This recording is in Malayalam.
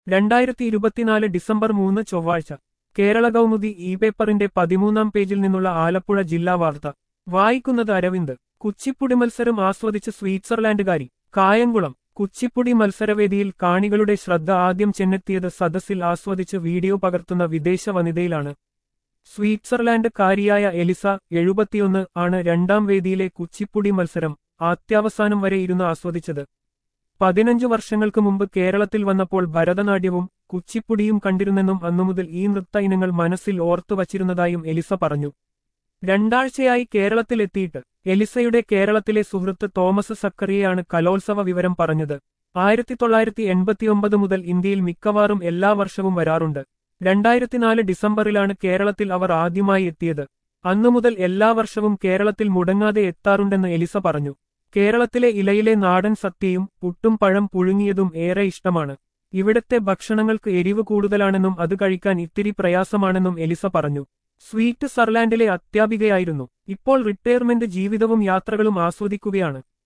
രണ്ടായിരത്തി ഇരുപത്തിനാല് ഡിസംബർ മൂന്ന് ചൊവ്വാഴ്ച കേരള കൗമുദി ഇ പേപ്പറിന്റെ പതിമൂന്നാം പേജിൽ നിന്നുള്ള ആലപ്പുഴ ജില്ലാ വാർത്ത വായിക്കുന്നത് അരവിന്ദ് കുച്ചിപ്പുടി മത്സരം ആസ്വദിച്ച് സ്വീറ്റ്സർലാൻഡുകാരി കായംകുളം കുച്ചിപ്പുടി മത്സരവേദിയിൽ കാണികളുടെ ശ്രദ്ധ ആദ്യം ചെന്നെത്തിയത് സദസ്സിൽ ആസ്വദിച്ച് വീഡിയോ പകർത്തുന്ന വിദേശ വനിതയിലാണ് സ്വീറ്റ്സർലാൻഡ് കാരിയായ എലിസ എഴുപത്തിയൊന്ന് ആണ് രണ്ടാം വേദിയിലെ കുച്ചിപ്പുടി മത്സരം ആത്യാവസാനം വരെ ഇരുന്ന് ആസ്വദിച്ചത് പതിനഞ്ചു വർഷങ്ങൾക്ക് മുമ്പ് കേരളത്തിൽ വന്നപ്പോൾ ഭരതനാട്യവും കുച്ചിപ്പുടിയും കണ്ടിരുന്നെന്നും അന്നുമുതൽ ഈ നൃത്ത ഇനങ്ങൾ മനസ്സിൽ ഓർത്തു വച്ചിരുന്നതായും എലിസ പറഞ്ഞു രണ്ടാഴ്ചയായി കേരളത്തിലെത്തിയിട്ട് എലിസയുടെ കേരളത്തിലെ സുഹൃത്ത് തോമസ് സക്കറിയയാണ് കലോത്സവ വിവരം പറഞ്ഞത് ആയിരത്തി തൊള്ളായിരത്തി എൺപത്തിയൊമ്പത് മുതൽ ഇന്ത്യയിൽ മിക്കവാറും എല്ലാ വർഷവും വരാറുണ്ട് രണ്ടായിരത്തിനാല് ഡിസംബറിലാണ് കേരളത്തിൽ അവർ ആദ്യമായി എത്തിയത് അന്നു മുതൽ എല്ലാ വർഷവും കേരളത്തിൽ മുടങ്ങാതെ എത്താറുണ്ടെന്ന് എലിസ പറഞ്ഞു കേരളത്തിലെ ഇലയിലെ നാടൻ സത്യയും പുട്ടും പഴം പുഴുങ്ങിയതും ഏറെ ഇഷ്ടമാണ് ഇവിടത്തെ ഭക്ഷണങ്ങൾക്ക് എരിവ് കൂടുതലാണെന്നും അത് കഴിക്കാൻ ഇത്തിരി പ്രയാസമാണെന്നും എലിസ പറഞ്ഞു സ്വീറ്റ് സർലാൻഡിലെ അധ്യാപികയായിരുന്നു ഇപ്പോൾ റിട്ടയർമെന്റ് ജീവിതവും യാത്രകളും ആസ്വദിക്കുകയാണ്